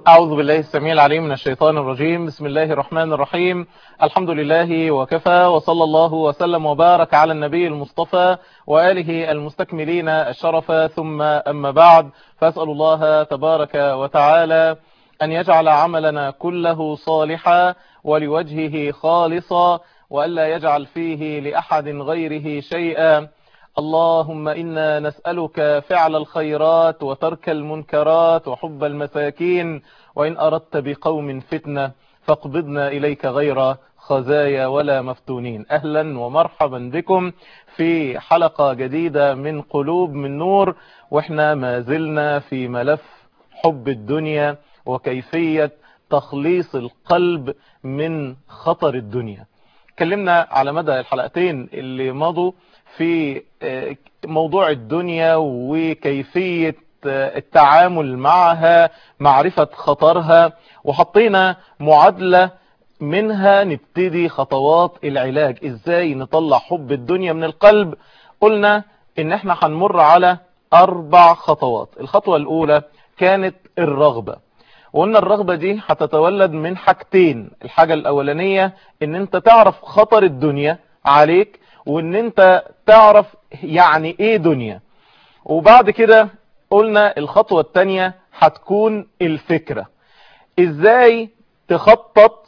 أعوذ بالله السميع العليم من الشيطان الرجيم بسم الله الرحمن الرحيم الحمد لله وكفى وصلى الله وسلم وبارك على النبي المصطفى وآله المستكملين الشرف ثم أما بعد فأسأل الله تبارك وتعالى أن يجعل عملنا كله صالحا ولوجهه خالصا وألا يجعل فيه لأحد غيره شيئا اللهم إنا نسألك فعل الخيرات وترك المنكرات وحب المساكين وإن أردت بقوم فتنة فاقبضنا إليك غير خزايا ولا مفتونين أهلا ومرحبا بكم في حلقة جديدة من قلوب من نور وإحنا ما زلنا في ملف حب الدنيا وكيفية تخليص القلب من خطر الدنيا اتكلمنا على مدى الحلقتين اللي مضوا في موضوع الدنيا وكيفية التعامل معها معرفة خطرها وحطينا معادلة منها نبتدي خطوات العلاج ازاي نطلع حب الدنيا من القلب قلنا ان احنا هنمر على اربع خطوات الخطوة الاولى كانت الرغبة وقلنا الرغبة دي هتتولد من حاجتين الحاجة الاولانية ان انت تعرف خطر الدنيا عليك وان انت تعرف يعني ايه دنيا وبعد كده قلنا الخطوة التانية هتكون الفكرة ازاي تخطط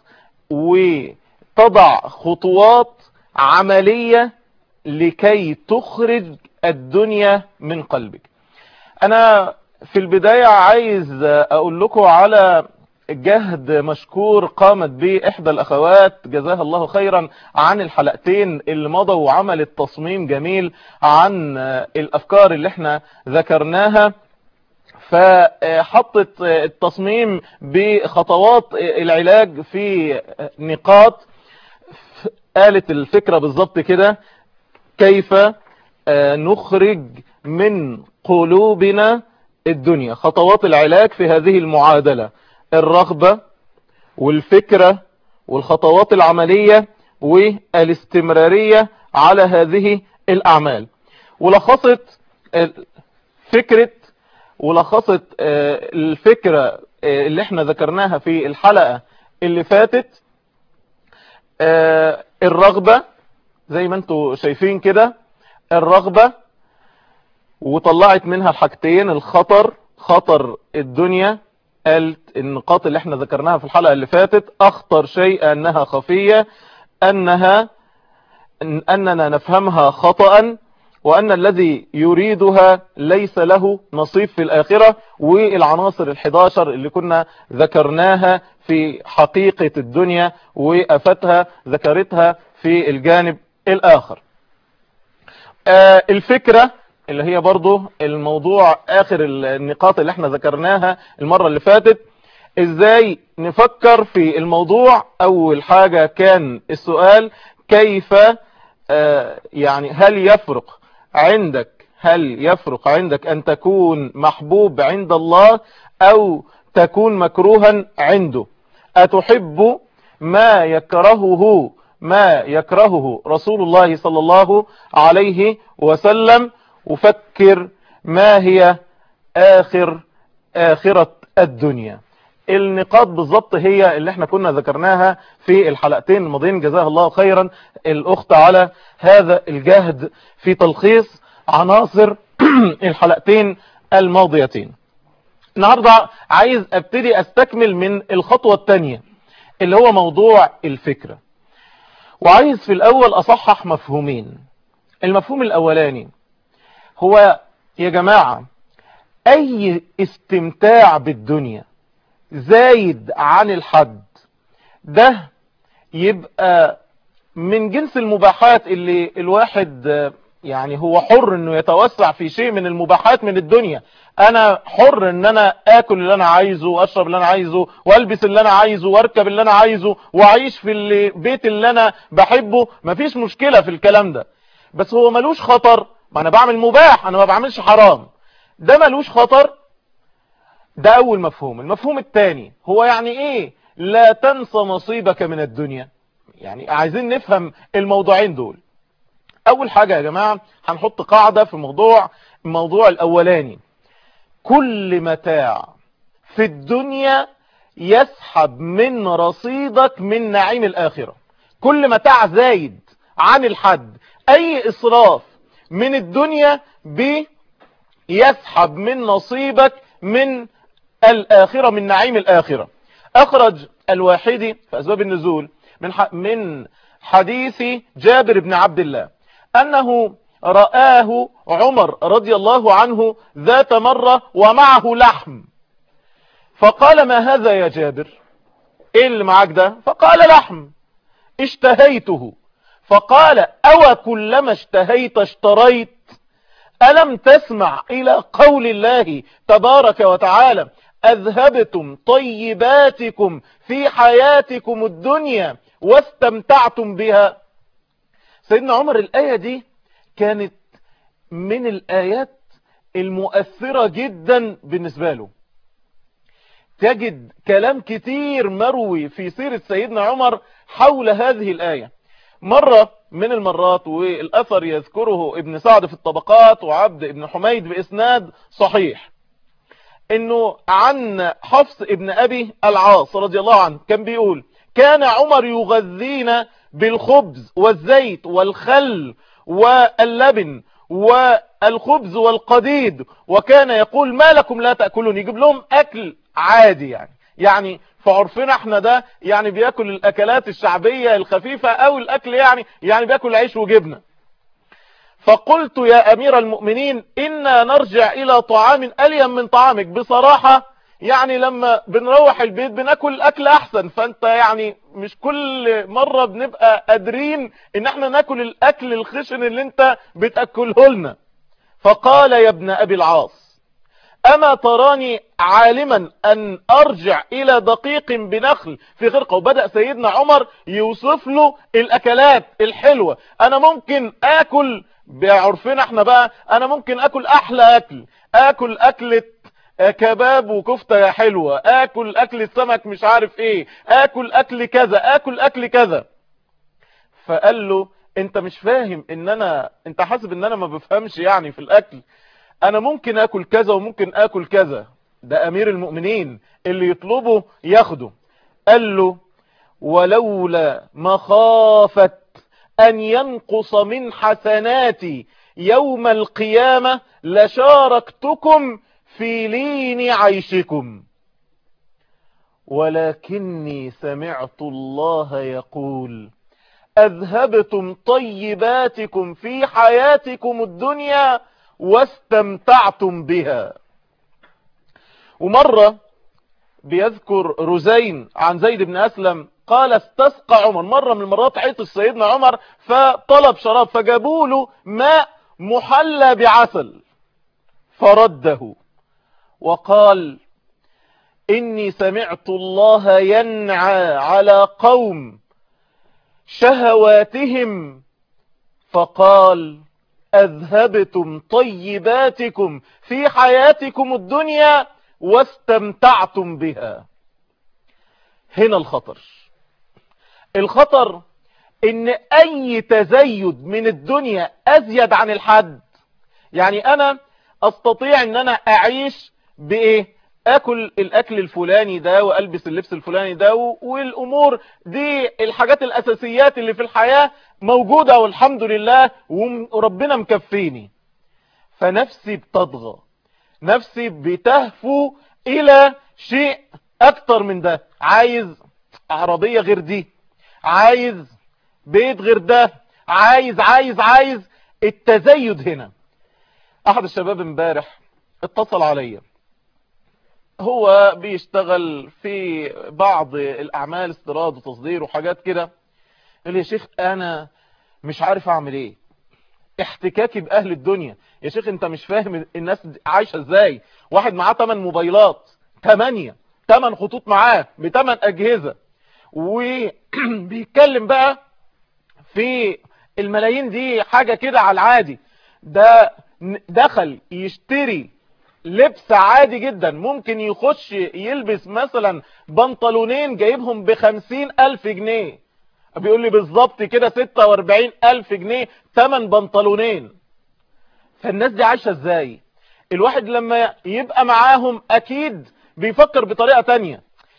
وتضع خطوات عملية لكي تخرج الدنيا من قلبك انا في البداية عايز اقول لكم على جهد مشكور قامت به احدى الاخوات جزاها الله خيرا عن الحلقتين اللي مضوا وعملت تصميم جميل عن الافكار اللي احنا ذكرناها فحطت التصميم بخطوات العلاج في نقاط قالت الفكرة بالظبط كده كيف نخرج من قلوبنا الدنيا خطوات العلاج في هذه المعادلة الرغبة والفكرة والخطوات العملية والاستمرارية على هذه الأعمال ولخصت فكرة ولخصت الفكرة اللي احنا ذكرناها في الحلقة اللي فاتت الرغبة زي ما انتوا شايفين كده الرغبة وطلعت منها الحاجتين الخطر خطر الدنيا قالت النقاط اللي احنا ذكرناها في الحلقة اللي فاتت اخطر شيء انها خفية انها اننا نفهمها خطأ وان الذي يريدها ليس له نصيب في الاخرة والعناصر ال11 اللي كنا ذكرناها في حقيقة الدنيا وافتها ذكرتها في الجانب الاخر آه الفكرة اللي هي برضو الموضوع اخر النقاط اللي احنا ذكرناها المرة اللي فاتت ازاي نفكر في الموضوع اول حاجة كان السؤال كيف آه يعني هل يفرق عندك هل يفرق عندك ان تكون محبوب عند الله او تكون مكروها عنده اتحب ما يكرهه ما يكرهه رسول الله صلى الله عليه وسلم وفكر ما هي آخر آخرة الدنيا النقاط بالضبط هي اللي احنا كنا ذكرناها في الحلقتين الماضيين جزاها الله خيرا الأخت على هذا الجهد في تلخيص عناصر الحلقتين الماضيتين النهاردة عايز ابتدي استكمل من الخطوة الثانية اللي هو موضوع الفكرة وعايز في الأول أصحح مفهومين المفهوم الأولاني هو يا جماعة اي استمتاع بالدنيا زايد عن الحد ده يبقى من جنس المباحات اللي الواحد يعني هو حر انه يتوسع في شيء من المباحات من الدنيا انا حر ان انا اكل اللي انا عايزه واشرب اللي انا عايزه والبس اللي انا عايزه واركب اللي انا عايزه واعيش في البيت اللي انا بحبه مفيش مشكلة في الكلام ده بس هو ملوش خطر ما انا بعمل مباح انا ما بعملش حرام ده ملوش خطر ده اول مفهوم المفهوم الثاني هو يعني ايه لا تنسى نصيبك من الدنيا يعني عايزين نفهم الموضوعين دول اول حاجة يا جماعة هنحط قاعدة في موضوع الموضوع الاولاني كل متاع في الدنيا يسحب من رصيدك من نعيم الآخرة كل متاع زايد عن الحد أي إصراف من الدنيا بيسحب من نصيبك من الآخرة من نعيم الآخرة أخرج الواحدي في أسباب النزول من من حديث جابر بن عبد الله أنه رآه عمر رضي الله عنه ذات مرة ومعه لحم فقال ما هذا يا جابر ايه اللي معاك ده فقال لحم اشتهيته فقال او كلما اشتهيت اشتريت ألم تسمع إلى قول الله تبارك وتعالى أذهبتم طيباتكم في حياتكم الدنيا واستمتعتم بها سيدنا عمر الآية دي كانت من الآيات المؤثرة جدا بالنسبة له تجد كلام كتير مروي في سيرة سيدنا عمر حول هذه الآية مرة من المرات والأثر يذكره ابن سعد في الطبقات وعبد ابن حميد بإسناد صحيح انه عن حفص ابن ابي العاص رضي الله عنه كان بيقول كان عمر يغذينا بالخبز والزيت والخل واللبن والخبز والقديد وكان يقول ما لكم لا تأكلون يجيب لهم أكل عادي يعني يعني في عرفنا احنا ده يعني بياكل الأكلات الشعبية الخفيفة أو الأكل يعني يعني بياكل عيش وجبنة فقلت يا أمير المؤمنين إنا نرجع إلى طعام أليم من طعامك بصراحة يعني لما بنروح البيت بناكل اكل احسن فانت يعني مش كل مرة بنبقى قادرين ان احنا ناكل الاكل الخشن اللي انت بتأكله لنا فقال يا ابن ابي العاص اما تراني عالما ان ارجع الى دقيق بنخل في خرقة وبدأ سيدنا عمر يوصف له الاكلات الحلوة انا ممكن اكل بعرفنا احنا بقى انا ممكن اكل احلى اكل اكل اكلة كباب وكفتة حلوة اكل اكل السمك مش عارف ايه اكل اكل كذا اكل اكل كذا فقال له انت مش فاهم ان انا انت حاسب ان انا ما بفهمش يعني في الاكل انا ممكن اكل كذا وممكن اكل كذا ده امير المؤمنين اللي يطلبه ياخده قال له ولولا مخافة ان ينقص من حسناتي يوم القيامة لشاركتكم في لين عيشكم ولكني سمعت الله يقول أذهبتم طيباتكم في حياتكم الدنيا واستمتعتم بها ومرة بيذكر رزين عن زيد بن أسلم قال استسقى عمر مرة من المرات عيط سيدنا عمر فطلب شراب فجابوا له ماء محلى بعسل فرده وقال إني سمعت الله ينعى على قوم شهواتهم فقال أذهبتم طيباتكم في حياتكم الدنيا واستمتعتم بها هنا الخطر الخطر ان اي تزيد من الدنيا ازيد عن الحد يعني انا استطيع ان انا اعيش بايه اكل الاكل الفلاني ده والبس اللبس الفلاني ده والامور دي الحاجات الاساسيات اللي في الحياة موجودة والحمد لله وربنا مكفيني فنفسي بتضغى نفسي بتهفو الى شيء اكتر من ده عايز عربية غير دي عايز بيت غير ده عايز عايز عايز التزيد هنا احد الشباب امبارح اتصل عليا هو بيشتغل في بعض الاعمال استيراد وتصدير وحاجات كده قال لي يا شيخ انا مش عارف اعمل ايه احتكاكي باهل الدنيا يا شيخ انت مش فاهم الناس عايشة ازاي واحد معاه 8 موبايلات 8 8 خطوط معاه بثمان اجهزة وبيتكلم بقى في الملايين دي حاجة كده على العادي ده دخل يشتري لبس عادي جدا ممكن يخش يلبس مثلا بنطلونين جايبهم بخمسين الف جنيه بيقول لي بالظبط كده ستة واربعين الف جنيه تمن بنطلونين فالناس دي عايشة ازاي الواحد لما يبقى معاهم اكيد بيفكر بطريقة تانية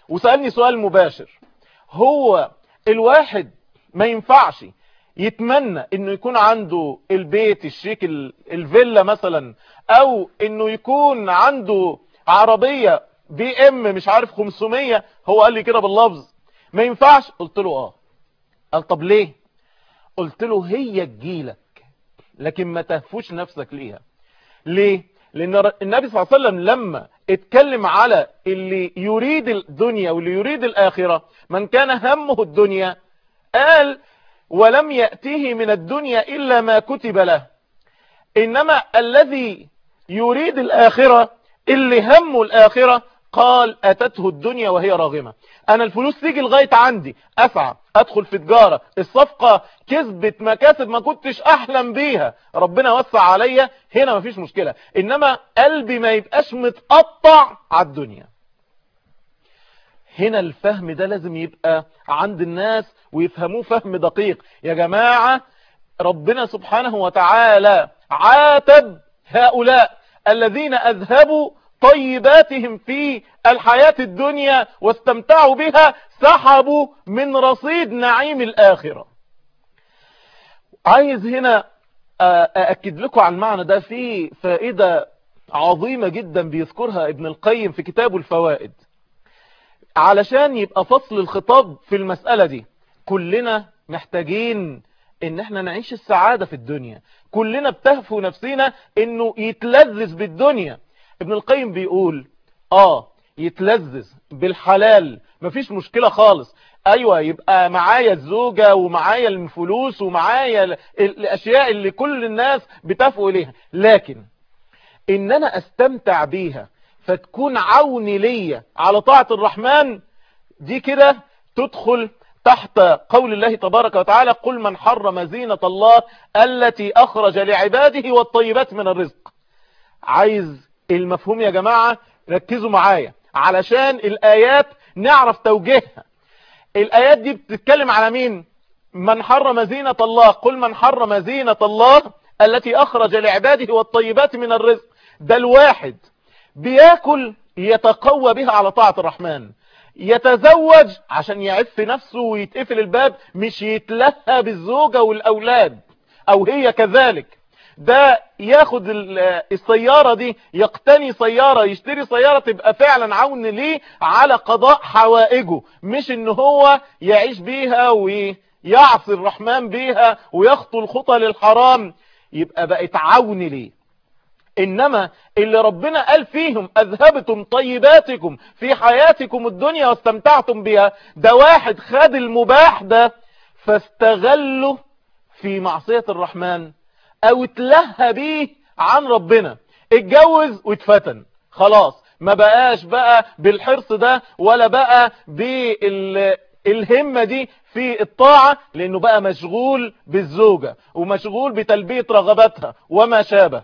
وسألني سؤال مباشر هو الواحد ما ينفعش يتمنى انه يكون عنده البيت الشيك الفيلا مثلا او انه يكون عنده عربية بي ام مش عارف 500 هو قال لي كده باللفظ ما ينفعش قلت له اه قال طب ليه قلت له هي تجيلك لكن ما تهفوش نفسك ليها ليه لان النبي صلى الله عليه وسلم لما اتكلم على اللي يريد الدنيا واللي يريد الاخرة من كان همه الدنيا قال ولم يأتيه من الدنيا إلا ما كتب له إنما الذي يريد الآخرة اللي همه الآخرة قال أتته الدنيا وهي راغمة أنا الفلوس تيجي لغاية عندي أسعى أدخل في تجارة الصفقة كسبت مكاسب ما كنتش أحلم بيها ربنا وسع عليا هنا مفيش مشكلة إنما قلبي ما يبقاش متقطع على الدنيا هنا الفهم ده لازم يبقى عند الناس ويفهموه فهم دقيق يا جماعة ربنا سبحانه وتعالى عاتب هؤلاء الذين أذهبوا طيباتهم في الحياة الدنيا واستمتعوا بها سحبوا من رصيد نعيم الآخرة عايز هنا أأكد لكم على المعنى ده في فائدة عظيمة جدا بيذكرها ابن القيم في كتابه الفوائد علشان يبقى فصل الخطاب في المسألة دي كلنا محتاجين ان احنا نعيش السعادة في الدنيا كلنا بتهفو نفسنا انه يتلذذ بالدنيا ابن القيم بيقول اه يتلذذ بالحلال مفيش مشكلة خالص ايوه يبقى معايا الزوجة ومعايا الفلوس ومعايا الاشياء اللي كل الناس بتفقوا اليها لكن ان انا استمتع بيها فتكون عوني ليا على طاعة الرحمن دي كده تدخل تحت قول الله تبارك وتعالى قل من حرم زينة الله التي أخرج لعباده والطيبات من الرزق عايز المفهوم يا جماعة ركزوا معايا علشان الآيات نعرف توجيهها الآيات دي بتتكلم على مين من حرم زينة الله قل من حرم زينة الله التي أخرج لعباده والطيبات من الرزق ده الواحد بياكل يتقوى بها على طاعة الرحمن يتزوج عشان يعف نفسه ويتقفل الباب مش يتلهى بالزوجة والأولاد أو هي كذلك ده ياخد السيارة دي يقتني سيارة يشتري سيارة تبقى فعلا عون ليه على قضاء حوائجه مش ان هو يعيش بيها ويعصي الرحمن بيها ويخطو الخطى للحرام يبقى بقت عون ليه إنما اللي ربنا قال فيهم أذهبتم طيباتكم في حياتكم الدنيا واستمتعتم بها ده واحد خد المباح ده فاستغله في معصية الرحمن أو اتلهى بيه عن ربنا اتجوز واتفتن خلاص ما بقاش بقى بالحرص ده ولا بقى بالهمة دي في الطاعة لأنه بقى مشغول بالزوجة ومشغول بتلبية رغباتها وما شابه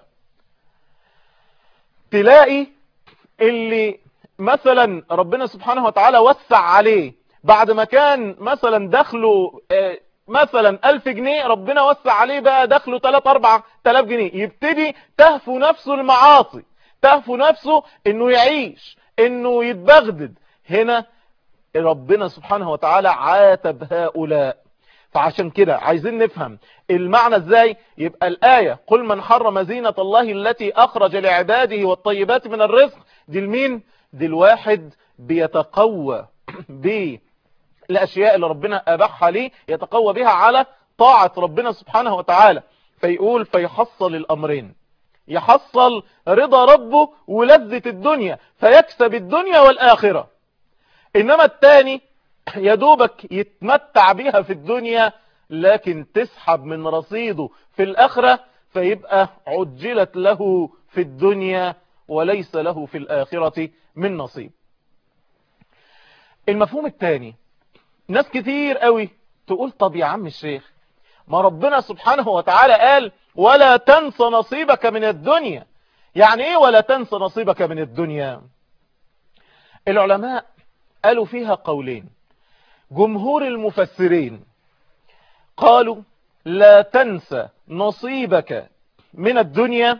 تلاقي اللي مثلا ربنا سبحانه وتعالى وسع عليه بعد ما كان مثلا دخله مثلا ألف جنيه ربنا وسع عليه بقى دخله تلات أربع تلاف جنيه يبتدي تهفو نفسه المعاصي تهفو نفسه انه يعيش انه يتبغدد هنا ربنا سبحانه وتعالى عاتب هؤلاء فعشان كده عايزين نفهم المعنى ازاي يبقى الآية قل من حرم زينة الله التي أخرج لعباده والطيبات من الرزق دي المين دي الواحد بيتقوى بالأشياء اللي ربنا أباحها ليه يتقوى بها على طاعة ربنا سبحانه وتعالى فيقول فيحصل الأمرين يحصل رضا ربه ولذة الدنيا فيكسب الدنيا والآخرة إنما التاني يدوبك يتمتع بها في الدنيا لكن تسحب من رصيده في الآخرة فيبقى عجلت له في الدنيا وليس له في الآخرة من نصيب المفهوم الثاني ناس كتير قوي تقول طب يا عم الشيخ ما ربنا سبحانه وتعالى قال ولا تنس نصيبك من الدنيا يعني ايه ولا تنس نصيبك من الدنيا العلماء قالوا فيها قولين جمهور المفسرين قالوا لا تنسى نصيبك من الدنيا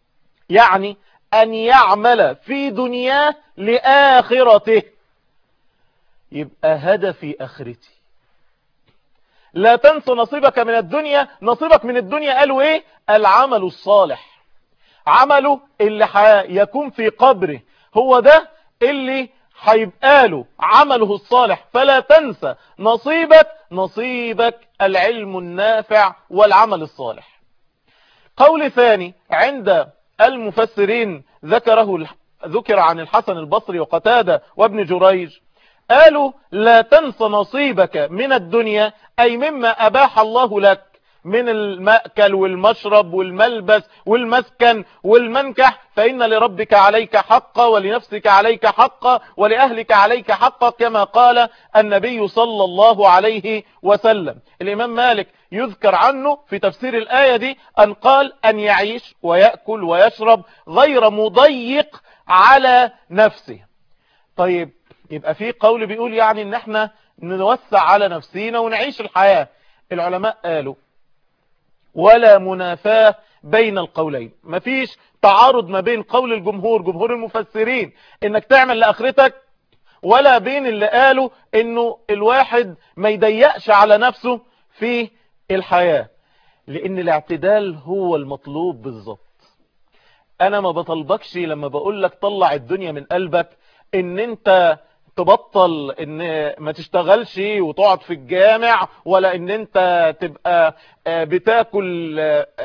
يعني أن يعمل في دنياه لآخرته يبقى هدفي اخرتي لا تنسى نصيبك من الدنيا نصيبك من الدنيا قالوا ايه العمل الصالح عمله اللي هيكون في قبره هو ده اللي هيبقى له عمله الصالح فلا تنسى نصيبك نصيبك العلم النافع والعمل الصالح قول ثاني عند المفسرين ذكره ذكر عن الحسن البصري وقتادة وابن جريج قالوا لا تنس نصيبك من الدنيا أي مما أباح الله لك من المأكل والمشرب والملبس والمسكن والمنكح فإن لربك عليك حقا ولنفسك عليك حقا ولأهلك عليك حقا كما قال النبي صلى الله عليه وسلم الإمام مالك يذكر عنه في تفسير الآية دي أن قال أن يعيش ويأكل ويشرب غير مضيق على نفسه طيب يبقى في قول بيقول يعني ان احنا نوسع على نفسينا ونعيش الحياة العلماء قالوا ولا منافاة بين القولين مفيش تعارض ما بين قول الجمهور جمهور المفسرين انك تعمل لآخرتك ولا بين اللي قالوا انه الواحد ما يضيقش على نفسه في الحياة لان الاعتدال هو المطلوب بالظبط انا ما بطلبكش لما بقول لك طلع الدنيا من قلبك ان انت تبطل ان ما تشتغلش وتقعد في الجامع ولا ان انت تبقى بتاكل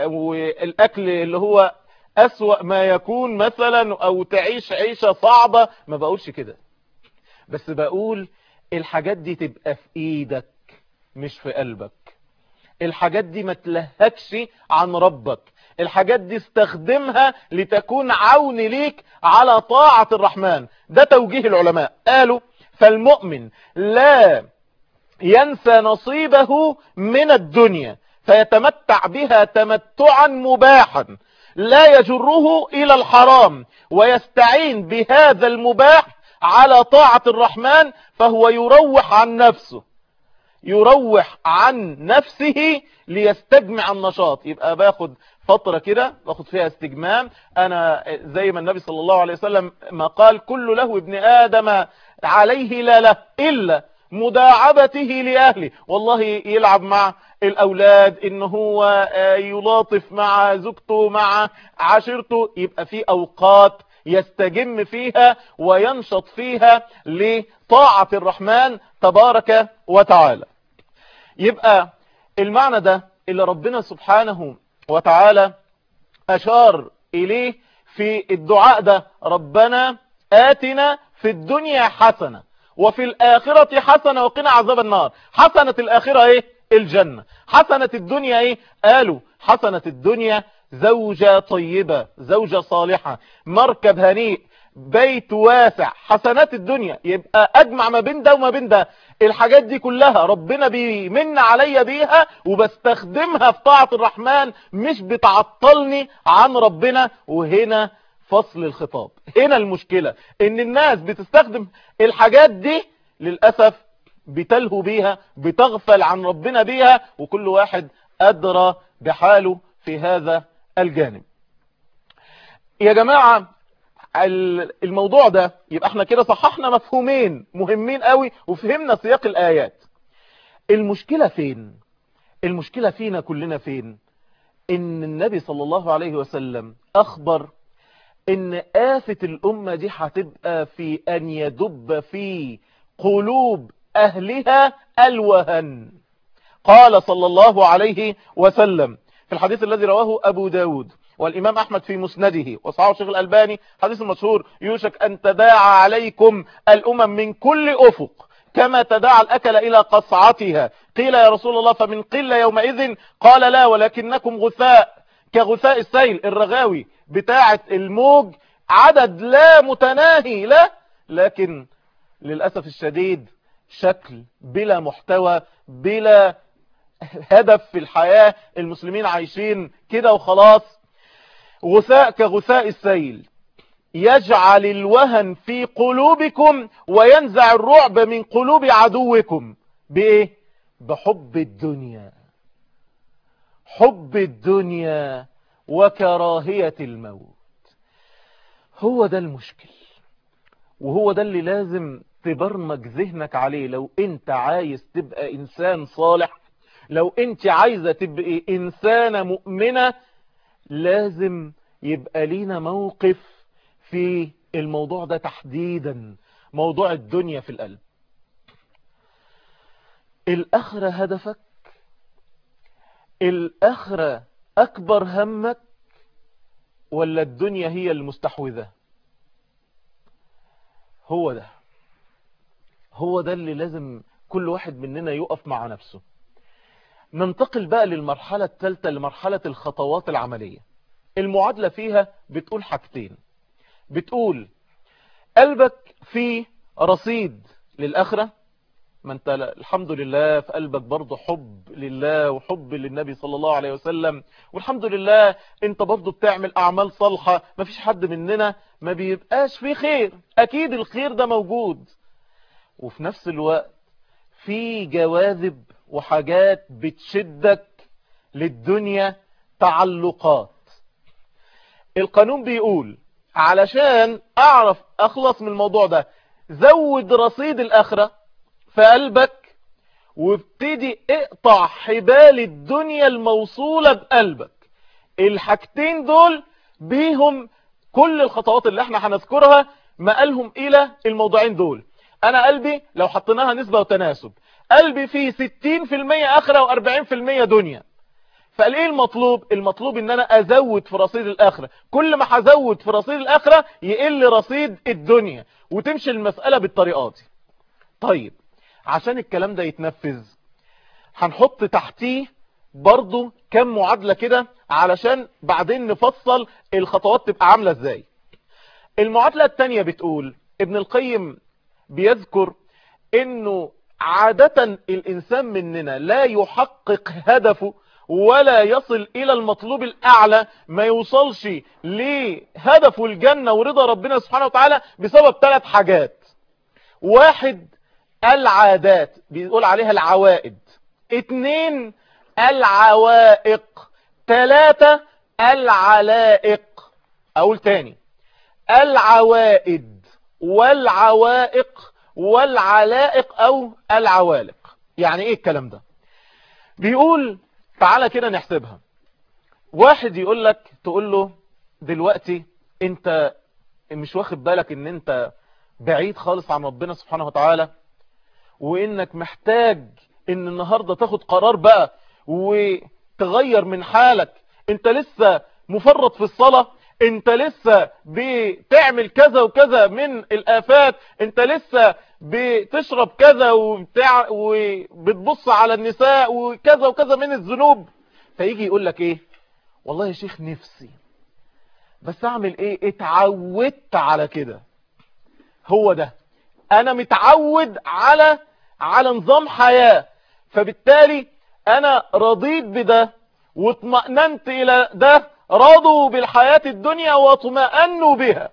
الاكل اللي هو اسوأ ما يكون مثلا او تعيش عيشة صعبة ما بقولش كده بس بقول الحاجات دي تبقى في ايدك مش في قلبك الحاجات دي ما تلهكش عن ربك الحاجات دي استخدمها لتكون عون ليك على طاعة الرحمن ده توجيه العلماء قالوا فالمؤمن لا ينسى نصيبه من الدنيا فيتمتع بها تمتعا مباحا لا يجره إلى الحرام ويستعين بهذا المباح على طاعة الرحمن فهو يروح عن نفسه يروح عن نفسه ليستجمع النشاط يبقى باخد فترة كده باخد فيها استجمام انا زي ما النبي صلى الله عليه وسلم ما قال كل له ابن ادم عليه لا له الا مداعبته لأهله والله يلعب مع الأولاد إن هو يلاطف مع زوجته مع عشيرته يبقى في أوقات يستجم فيها وينشط فيها لطاعة الرحمن تبارك وتعالى يبقى المعنى ده اللي ربنا سبحانه وتعالى أشار إليه في الدعاء ده ربنا آتنا في الدنيا حسنة وفي الآخرة حسنة وقنا عذاب النار حسنة الآخرة ايه الجنة حسنة الدنيا ايه قالوا حسنة الدنيا زوجة طيبة زوجة صالحة مركب هنيء بيت واسع حسنات الدنيا يبقى اجمع ما بين ده وما بين ده الحاجات دي كلها ربنا بيمن عليا بيها وبستخدمها في طاعة الرحمن مش بتعطلني عن ربنا وهنا فصل الخطاب هنا المشكلة ان الناس بتستخدم الحاجات دي للأسف بتلهو بيها بتغفل عن ربنا بيها وكل واحد أدرى بحاله في هذا الجانب يا جماعة الموضوع ده يبقى احنا كده صححنا مفهومين مهمين قوي وفهمنا سياق الآيات المشكلة فين المشكلة فينا كلنا فين ان النبي صلى الله عليه وسلم اخبر ان آفة الامة دي هتبقى في ان يدب في قلوب اهلها الوهن قال صلى الله عليه وسلم في الحديث الذي رواه ابو داود والإمام أحمد في مسنده وصحابه الشيخ الألباني حديث المشهور يوشك أن تداعى عليكم الأمم من كل أفق كما تداعى الأكل إلى قصعتها قيل يا رسول الله فمن قلة يومئذ قال لا ولكنكم غثاء كغثاء السيل الرغاوي بتاعة الموج عدد لا متناهي لا لكن للأسف الشديد شكل بلا محتوى بلا هدف في الحياة المسلمين عايشين كده وخلاص غثاء كغثاء السيل يجعل الوهن في قلوبكم وينزع الرعب من قلوب عدوكم بإيه؟ بحب الدنيا حب الدنيا وكراهية الموت هو ده المشكل وهو ده اللي لازم تبرمج ذهنك عليه لو انت عايز تبقى انسان صالح لو انت عايزة تبقى انسانة مؤمنة لازم يبقى لينا موقف في الموضوع ده تحديدا موضوع الدنيا في القلب الأخرة هدفك الأخرة أكبر همك ولا الدنيا هي المستحوذة هو ده هو ده اللي لازم كل واحد مننا يقف مع نفسه ننتقل بقى للمرحلة الثالثة لمرحلة الخطوات العملية المعادلة فيها بتقول حاجتين بتقول قلبك فيه رصيد للآخرة ما انت الحمد لله في قلبك برضه حب لله وحب للنبي صلى الله عليه وسلم والحمد لله انت برضه بتعمل اعمال صالحة ما فيش حد مننا ما بيبقاش فيه خير اكيد الخير ده موجود وفي نفس الوقت في جواذب وحاجات بتشدك للدنيا تعلقات القانون بيقول علشان اعرف اخلص من الموضوع ده زود رصيد الاخرة في قلبك وابتدي اقطع حبال الدنيا الموصولة بقلبك الحاجتين دول بيهم كل الخطوات اللي احنا هنذكرها مقالهم الى الموضوعين دول انا قلبي لو حطيناها نسبة وتناسب قلبي فيه 60% اخرة و40% دنيا فقال ايه المطلوب المطلوب ان انا ازود في رصيد الاخرة كل ما هزود في رصيد الاخرة يقل رصيد الدنيا وتمشي المسألة بالطريقة دي طيب عشان الكلام ده يتنفذ هنحط تحتيه برضو كم معادلة كده علشان بعدين نفصل الخطوات تبقى عاملة ازاي المعادلة التانية بتقول ابن القيم بيذكر انه عادة الانسان مننا لا يحقق هدفه ولا يصل الى المطلوب الاعلى ما يوصلش لهدفه الجنة ورضا ربنا سبحانه وتعالى بسبب ثلاث حاجات واحد العادات بيقول عليها العوائد اتنين العوائق تلاتة العلائق اقول تاني العوائد والعوائق والعلائق او العوالق يعني ايه الكلام ده بيقول تعالى كده نحسبها واحد يقول لك تقول له دلوقتي انت مش واخد بالك ان انت بعيد خالص عن ربنا سبحانه وتعالى وانك محتاج ان النهاردة تاخد قرار بقى وتغير من حالك انت لسه مفرط في الصلاة انت لسه بتعمل كذا وكذا من الافات انت لسه بتشرب كذا وبتاع وبتبص على النساء وكذا وكذا من الذنوب فيجي يقول لك ايه والله يا شيخ نفسي بس اعمل ايه اتعودت على كده هو ده انا متعود على على نظام حياة فبالتالي انا رضيت بده واطمأننت الى ده رضوا بالحياة الدنيا واطمأنوا بها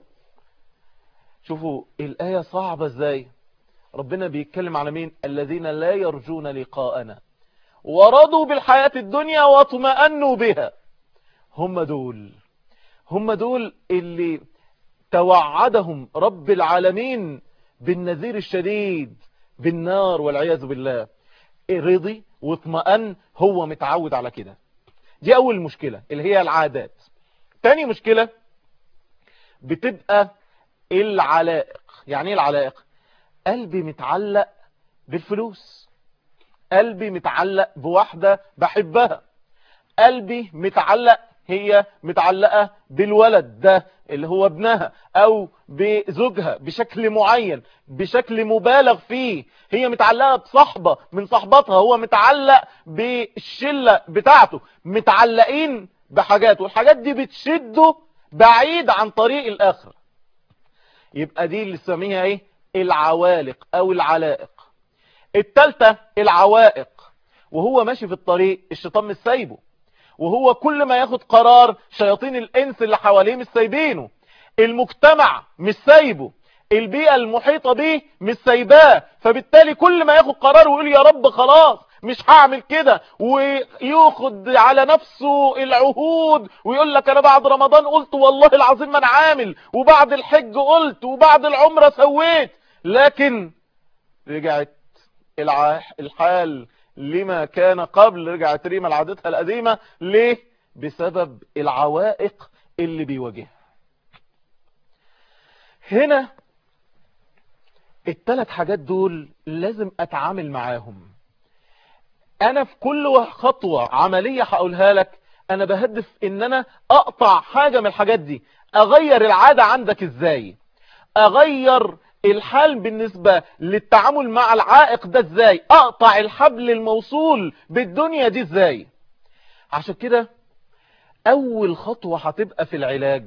شوفوا الآية صعبة ازاي ربنا بيتكلم على مين الذين لا يرجون لقاءنا ورضوا بالحياة الدنيا واطمأنوا بها هم دول هم دول اللي توعدهم رب العالمين بالنذير الشديد بالنار والعياذ بالله رضي واطمأن هو متعود على كده دي اول مشكلة اللي هي العادات تاني مشكلة بتبقى العلائق يعني ايه العلائق قلبي متعلق بالفلوس قلبي متعلق بواحدة بحبها قلبي متعلق هي متعلقة بالولد ده اللي هو ابنها او بزوجها بشكل معين بشكل مبالغ فيه هي متعلقة بصحبة من صحباتها هو متعلق بالشلة بتاعته متعلقين بحاجات والحاجات دي بتشده بعيد عن طريق الاخرة يبقى دي اللي سميها ايه العوالق او العلائق التالتة العوائق وهو ماشي في الطريق الشيطان مش سايبه وهو كل ما ياخد قرار شياطين الانس اللي حواليه مش سايبينه المجتمع مش سايبه البيئة المحيطة به مش سايباه فبالتالي كل ما ياخد قرار ويقول يا رب خلاص مش هعمل كده وياخد على نفسه العهود ويقول لك انا بعد رمضان قلت والله العظيم ما انا عامل وبعد الحج قلت وبعد العمرة سويت لكن رجعت الحال لما كان قبل رجعت ريما لعادتها القديمة ليه بسبب العوائق اللي بيواجهها هنا الثلاث حاجات دول لازم اتعامل معاهم انا في كل خطوة عملية هقولها لك انا بهدف ان انا اقطع حاجة من الحاجات دي اغير العادة عندك ازاي اغير الحال بالنسبة للتعامل مع العائق ده ازاي اقطع الحبل الموصول بالدنيا دي ازاي عشان كده اول خطوة هتبقى في العلاج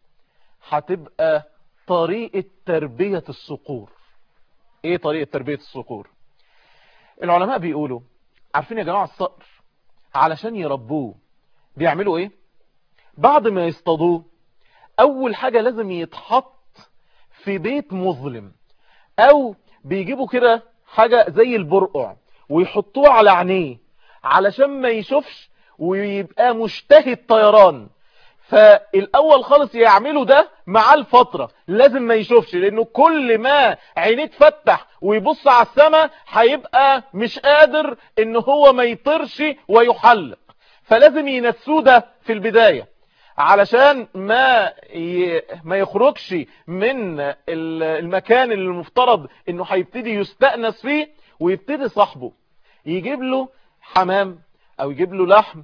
هتبقى طريقة تربية الصقور ايه طريقة تربية الصقور العلماء بيقولوا عارفين يا جماعة الصقر علشان يربوه بيعملوا ايه بعد ما يصطادوه اول حاجة لازم يتحط في بيت مظلم او بيجيبوا كده حاجة زي البرقع ويحطوه على عينيه علشان ما يشوفش ويبقى مجتهد طيران فالاول خالص يعملوا ده مع الفترة لازم ما يشوفش لانه كل ما عينيه تفتح ويبص على السماء هيبقى مش قادر ان هو ما يطرش ويحلق فلازم ينسوه ده في البداية علشان ما ي... ما يخرجش من المكان اللي المفترض انه هيبتدي يستأنس فيه ويبتدي صاحبه يجيب له حمام او يجيب له لحم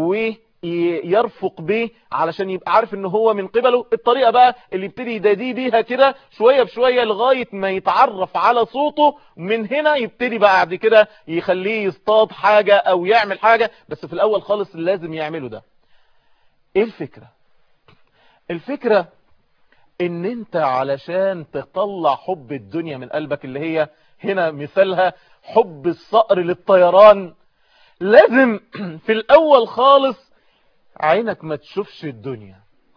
ويرفق به علشان يبقى عارف ان هو من قبله الطريقة بقى اللي يبتدي يداديه بيها كده شوية بشوية لغاية ما يتعرف على صوته من هنا يبتدي بقى بعد كده يخليه يصطاد حاجة او يعمل حاجة بس في الاول خالص لازم يعمله ده ايه الفكرة الفكرة ان انت علشان تطلع حب الدنيا من قلبك اللي هي هنا مثالها حب الصقر للطيران لازم في الاول خالص عينك ما تشوفش الدنيا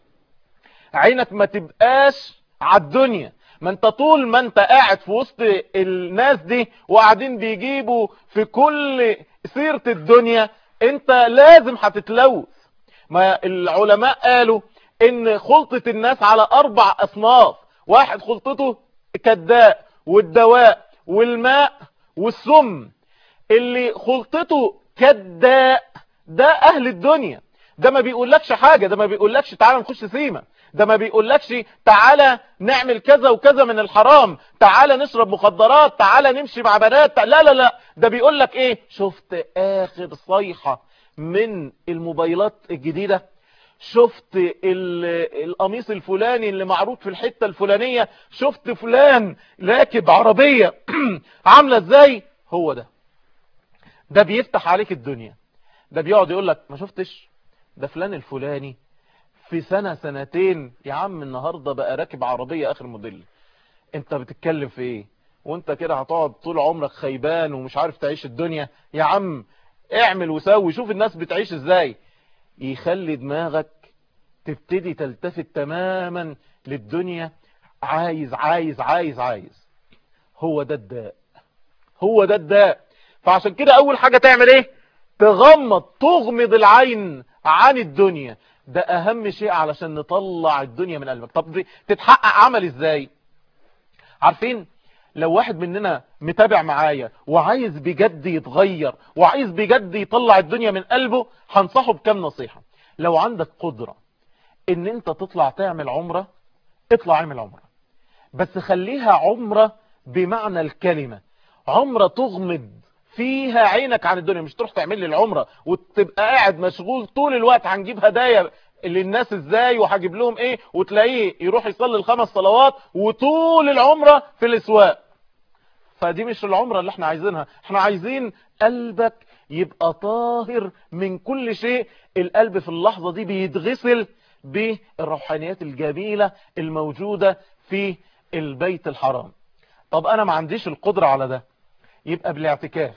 عينك ما تبقاش على الدنيا ما انت طول ما انت قاعد في وسط الناس دي وقاعدين بيجيبوا في كل سيرة الدنيا انت لازم هتتلوث ما العلماء قالوا ان خلطة الناس على اربع اصناف واحد خلطته كداء والدواء والماء والسم اللي خلطته كداء ده اهل الدنيا ده ما بيقولكش حاجة ده ما بيقولكش تعالى نخش سيما ده ما بيقولكش تعالى نعمل كذا وكذا من الحرام تعالى نشرب مخدرات تعالى نمشي مع بنات لا لا لا ده بيقولك ايه شفت اخر صيحة من الموبايلات الجديدة شفت القميص الفلاني اللي معروض في الحتة الفلانية شفت فلان راكب عربية عاملة ازاي هو ده ده بيفتح عليك الدنيا ده بيقعد يقول لك ما شفتش ده فلان الفلاني في سنة سنتين يا عم النهاردة بقى راكب عربية اخر موديل انت بتتكلم في ايه وانت كده هتقعد طول عمرك خيبان ومش عارف تعيش الدنيا يا عم اعمل وسوي شوف الناس بتعيش ازاي يخلي دماغك تبتدي تلتفت تماما للدنيا عايز عايز عايز عايز هو ده الداء هو ده الداء فعشان كده اول حاجة تعمل ايه تغمض تغمض العين عن الدنيا ده اهم شيء علشان نطلع الدنيا من قلبك طب دي تتحقق عمل ازاي عارفين لو واحد مننا متابع معايا وعايز بجد يتغير وعايز بجد يطلع الدنيا من قلبه هنصحه بكم نصيحة لو عندك قدرة ان انت تطلع تعمل عمرة اطلع اعمل عمرة بس خليها عمرة بمعنى الكلمة عمرة تغمض فيها عينك عن الدنيا مش تروح تعمل لي العمرة وتبقى قاعد مشغول طول الوقت هنجيب هدايا للناس ازاي وهجيب لهم ايه وتلاقيه يروح يصلي الخمس صلوات وطول العمرة في الاسواق فدي مش العمرة اللي احنا عايزينها احنا عايزين قلبك يبقى طاهر من كل شيء القلب في اللحظة دي بيتغسل بالروحانيات الجميلة الموجودة في البيت الحرام طب انا ما عنديش القدرة على ده يبقى بالاعتكاف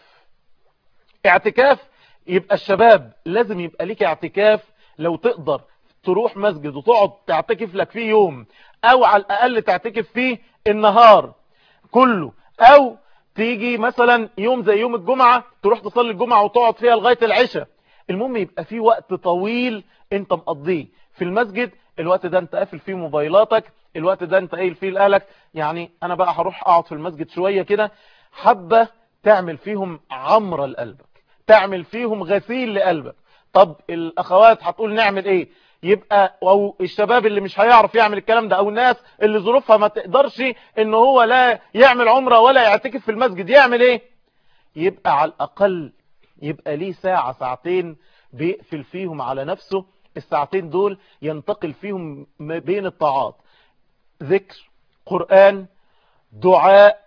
اعتكاف يبقى الشباب لازم يبقى ليك اعتكاف لو تقدر تروح مسجد وتقعد تعتكف لك فيه يوم او على الاقل تعتكف فيه النهار كله او تيجي مثلا يوم زي يوم الجمعة تروح تصلي الجمعة وتقعد فيها لغاية العشاء المهم يبقى فيه وقت طويل انت مقضيه في المسجد الوقت ده انت قافل فيه موبايلاتك الوقت ده انت قايل فيه لأهلك يعني انا بقى هروح اقعد في المسجد شوية كده حبة تعمل فيهم عمرة لقلبك تعمل فيهم غسيل لقلبك طب الاخوات هتقول نعمل ايه يبقى او الشباب اللي مش هيعرف يعمل الكلام ده او الناس اللي ظروفها ما تقدرش ان هو لا يعمل عمرة ولا يعتكف في المسجد يعمل ايه يبقى على الاقل يبقى ليه ساعة ساعتين بيقفل فيهم على نفسه الساعتين دول ينتقل فيهم بين الطاعات ذكر قرآن دعاء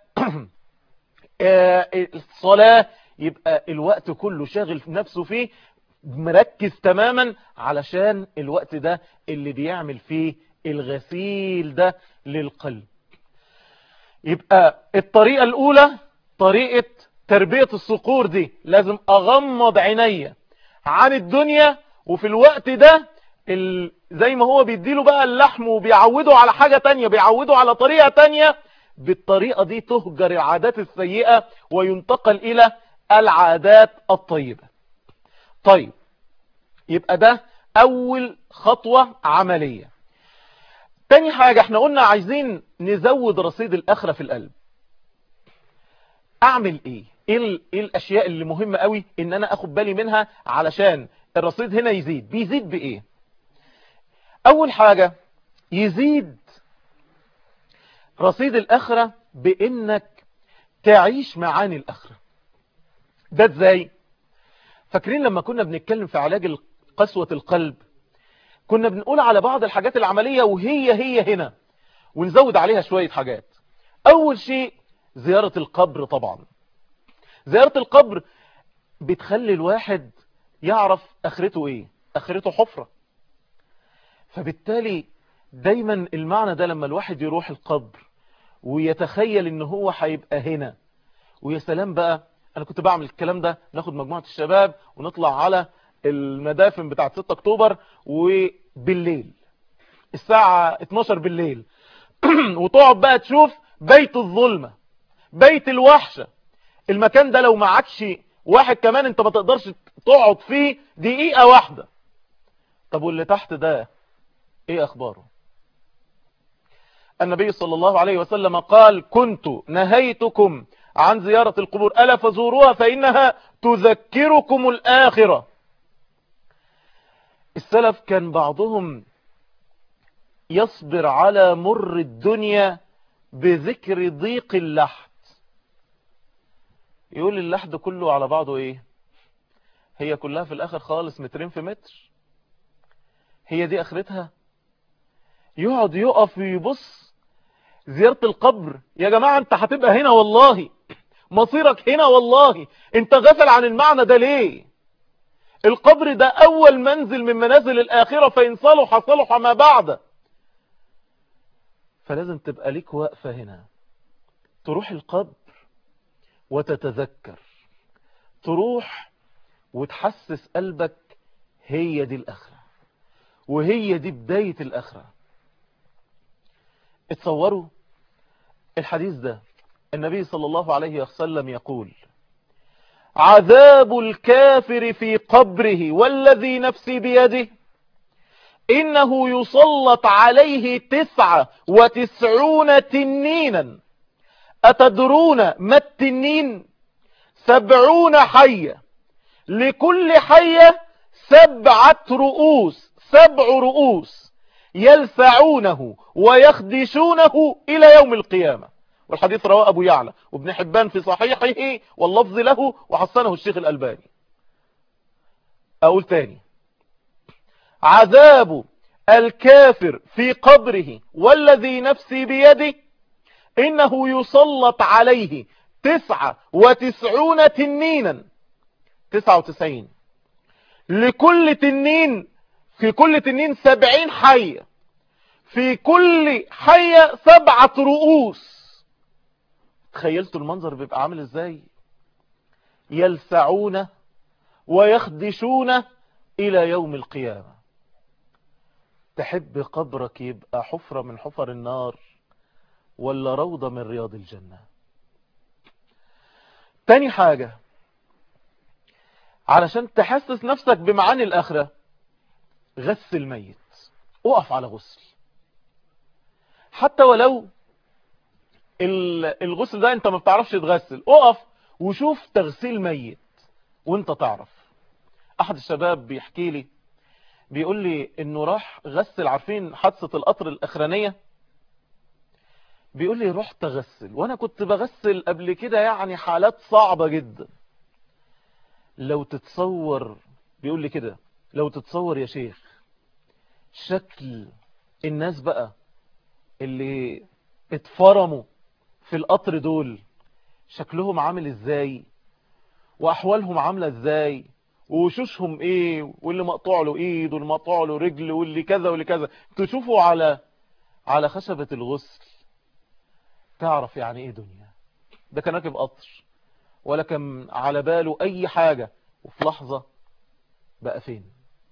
الصلاة يبقى الوقت كله شاغل نفسه فيه مركز تماما علشان الوقت ده اللي بيعمل فيه الغسيل ده للقلب يبقى الطريقة الأولى طريقة تربية الصقور دي لازم أغمض عيني عن الدنيا وفي الوقت ده ال... زي ما هو بيديله بقى اللحم وبيعوده على حاجة تانية بيعوده على طريقة تانية بالطريقة دي تهجر العادات السيئة وينتقل إلى العادات الطيبة طيب يبقى ده أول خطوة عملية تاني حاجة احنا قلنا عايزين نزود رصيد الأخرة في القلب أعمل إيه؟ إيه, إيه الأشياء اللي مهمة قوي إن أنا أخد بالي منها علشان الرصيد هنا يزيد بيزيد بإيه؟ أول حاجة يزيد رصيد الأخرة بإنك تعيش معاني الأخرة ده ازاي فاكرين لما كنا بنتكلم في علاج قسوة القلب كنا بنقول على بعض الحاجات العملية وهي هي هنا ونزود عليها شوية حاجات أول شيء زيارة القبر طبعا زيارة القبر بتخلي الواحد يعرف أخرته إيه أخرته حفرة فبالتالي دايما المعنى ده لما الواحد يروح القبر ويتخيل ان هو هيبقى هنا ويا سلام بقى انا كنت بعمل الكلام ده ناخد مجموعة الشباب ونطلع على المدافن بتاعة 6 اكتوبر وبالليل الساعة 12 بالليل وتقعد بقى تشوف بيت الظلمة بيت الوحشة المكان ده لو ما عادش واحد كمان انت ما تقدرش تقعد فيه دقيقة واحدة طب واللي تحت ده ايه اخباره النبي صلى الله عليه وسلم قال كنت نهيتكم عن زيارة القبور ألا فزوروها فإنها تذكركم الآخرة السلف كان بعضهم يصبر على مر الدنيا بذكر ضيق اللحد يقول اللحد كله على بعضه ايه هي كلها في الاخر خالص مترين في متر هي دي اخرتها يقعد يقف ويبص زيارة القبر يا جماعة انت هتبقى هنا والله مصيرك هنا والله انت غفل عن المعنى ده ليه القبر ده اول منزل من منازل الاخرة فان صلح صلح ما بعد فلازم تبقى ليك وقفة هنا تروح القبر وتتذكر تروح وتحسس قلبك هي دي الاخرة وهي دي بداية الاخرة اتصوروا الحديث ده النبي صلى الله عليه وسلم يقول عذاب الكافر في قبره والذي نفسي بيده إنه يسلط عليه تسعة وتسعون تنينا أتدرون ما التنين سبعون حية لكل حية سبعة رؤوس سبع رؤوس يلسعونه ويخدشونه إلى يوم القيامة والحديث رواه أبو يعلى وابن حبان في صحيحه واللفظ له وحسنه الشيخ الألباني أقول تاني عذاب الكافر في قبره والذي نفسي بيده إنه يسلط عليه تسعة وتسعون تنينا تسعة وتسعين لكل تنين في كل تنين سبعين حية في كل حية سبعة رؤوس تخيلتوا المنظر بيبقى عامل ازاي يلسعون ويخدشون الى يوم القيامة تحب قبرك يبقى حفرة من حفر النار ولا روضة من رياض الجنة تاني حاجة علشان تحسس نفسك بمعاني الآخرة غسل الميت اقف على غسل حتى ولو الغسل ده انت ما بتعرفش تغسل اقف وشوف تغسيل ميت وانت تعرف احد الشباب بيحكي لي بيقول لي انه راح غسل عارفين حادثة القطر الاخرانية بيقول لي رحت اغسل وانا كنت بغسل قبل كده يعني حالات صعبة جدا لو تتصور بيقول لي كده لو تتصور يا شيخ شكل الناس بقى اللي اتفرموا في القطر دول شكلهم عامل ازاي واحوالهم عاملة ازاي ووشوشهم ايه واللي مقطوع له ايد واللي مقطوع له رجل واللي كذا واللي كذا تشوفوا على على خشبة الغسل تعرف يعني ايه دنيا ده كان راكب قطر ولا كان على باله اي حاجة وفي لحظة بقى فين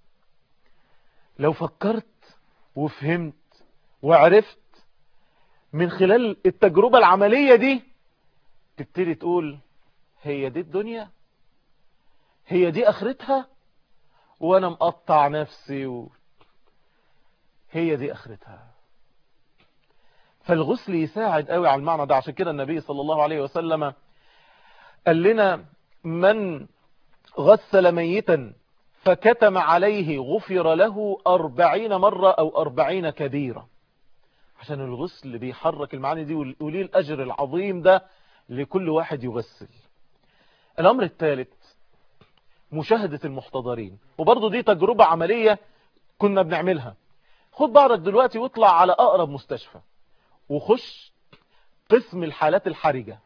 لو فكرت وفهمت وعرفت من خلال التجربة العملية دي تبتدي تقول هي دي الدنيا هي دي اخرتها وانا مقطع نفسي و... هي دي اخرتها فالغسل يساعد قوي على المعنى ده عشان كده النبي صلى الله عليه وسلم قال لنا من غسل ميتا فكتم عليه غفر له أربعين مرة أو أربعين كبيرة عشان الغسل بيحرك المعاني دي وليه الأجر العظيم ده لكل واحد يغسل الأمر الثالث مشاهدة المحتضرين وبرضه دي تجربة عملية كنا بنعملها خد بعضك دلوقتي واطلع على أقرب مستشفى وخش قسم الحالات الحرجة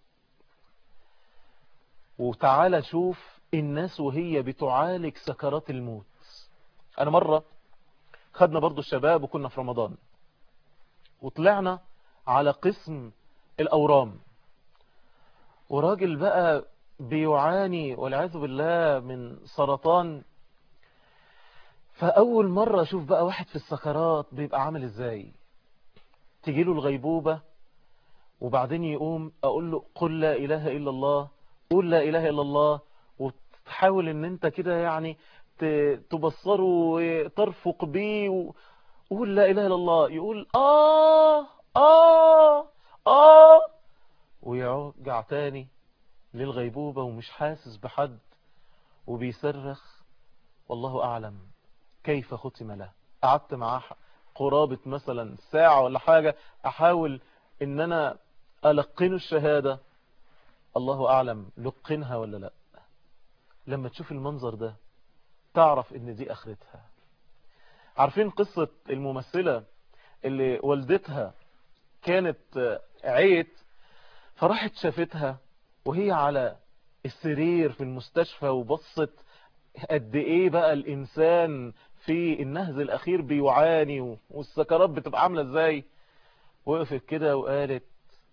وتعالى شوف الناس وهي بتعالج سكرات الموت أنا مرة خدنا برضو الشباب وكنا في رمضان وطلعنا على قسم الأورام وراجل بقى بيعاني والعياذ بالله من سرطان فأول مرة أشوف بقى واحد في السكرات بيبقى عامل إزاي تجيله الغيبوبة وبعدين يقوم أقول له قل لا إله إلا الله قول لا إله إلا الله وتحاول ان انت كده يعني تبصره وترفق بيه وقول لا إله إلا الله يقول آه آه آه ويرجع تاني للغيبوبة ومش حاسس بحد وبيصرخ والله أعلم كيف ختم له قعدت معاه قرابة مثلا ساعة ولا حاجة أحاول إن أنا ألقنه الشهادة الله أعلم لقنها ولا لا لما تشوف المنظر ده تعرف إن دي آخرتها عارفين قصة الممثلة اللي والدتها كانت عيت فراحت شافتها وهي على السرير في المستشفى وبصت قد ايه بقى الانسان في النهز الاخير بيعاني والسكرات بتبقى عاملة ازاي وقفت كده وقالت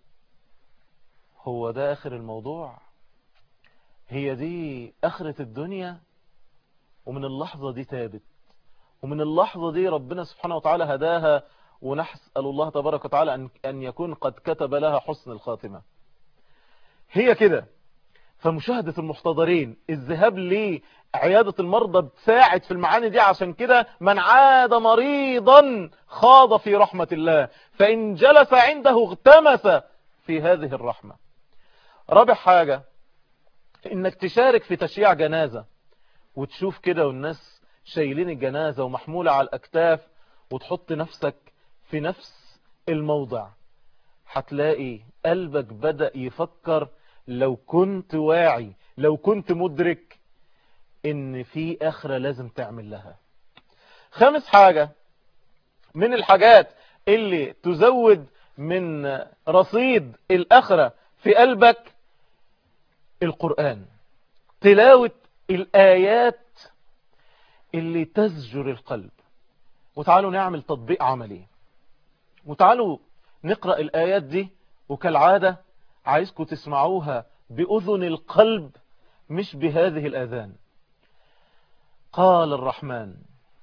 هو ده اخر الموضوع هي دي اخرة الدنيا ومن اللحظة دي تابت ومن اللحظة دي ربنا سبحانه وتعالى هداها ونسأل الله تبارك وتعالى أن يكون قد كتب لها حسن الخاتمة هي كده فمشاهدة المحتضرين الذهاب لعيادة المرضى بتساعد في المعاني دي عشان كده من عاد مريضا خاض في رحمة الله فإن جلس عنده اغتمس في هذه الرحمة رابع حاجة انك تشارك في تشييع جنازة وتشوف كده والناس شايلين الجنازة ومحمولة على الأكتاف وتحط نفسك في نفس الموضع هتلاقي قلبك بدأ يفكر لو كنت واعي لو كنت مدرك ان في اخرة لازم تعمل لها خامس حاجة من الحاجات اللي تزود من رصيد الاخرة في قلبك القرآن تلاوة الآيات اللي تزجر القلب وتعالوا نعمل تطبيق عملي وتعالوا نقرأ الآيات دي وكالعادة عايزكم تسمعوها بأذن القلب مش بهذه الأذان قال الرحمن